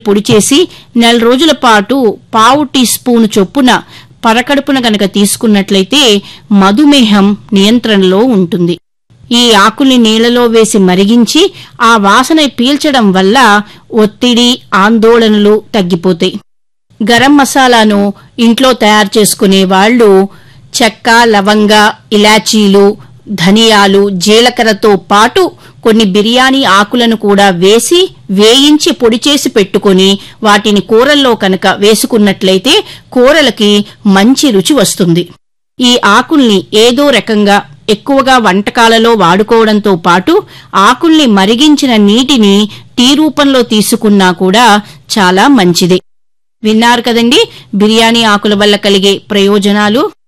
పొడి చేసి నెల రోజుల పాటు పావు టీ స్పూను చొప్పున పరకడుపున గనక తీసుకున్నట్లయితే మధుమేహం నియంత్రణలో ఉంటుంది ఈ ఆకుల్ని నీళ్లలో వేసి మరిగించి ఆ వాసన పీల్చడం వల్ల ఒత్తిడి ఆందోళనలు తగ్గిపోతాయి గరం మసాలాను ఇంట్లో తయారు చేసుకునే వాళ్ళు చెక్క లవంగ ఇలాచీలు ధనియాలు జీలకర్రతో పాటు కొన్ని బిర్యానీ ఆకులను కూడా వేసి వేయించి పొడి చేసి పెట్టుకొని వాటిని కూరల్లో కనుక వేసుకున్నట్లయితే కూరలకి మంచి రుచి వస్తుంది ఈ ఆకుల్ని ఏదో రకంగా ఎక్కువగా వంటకాలలో వాడుకోవడంతో పాటు ఆకుల్ని మరిగించిన నీటిని టీ రూపంలో తీసుకున్నా కూడా చాలా మంచిదే విన్నారు కదండి బిర్యానీ ఆకుల వల్ల కలిగే ప్రయోజనాలు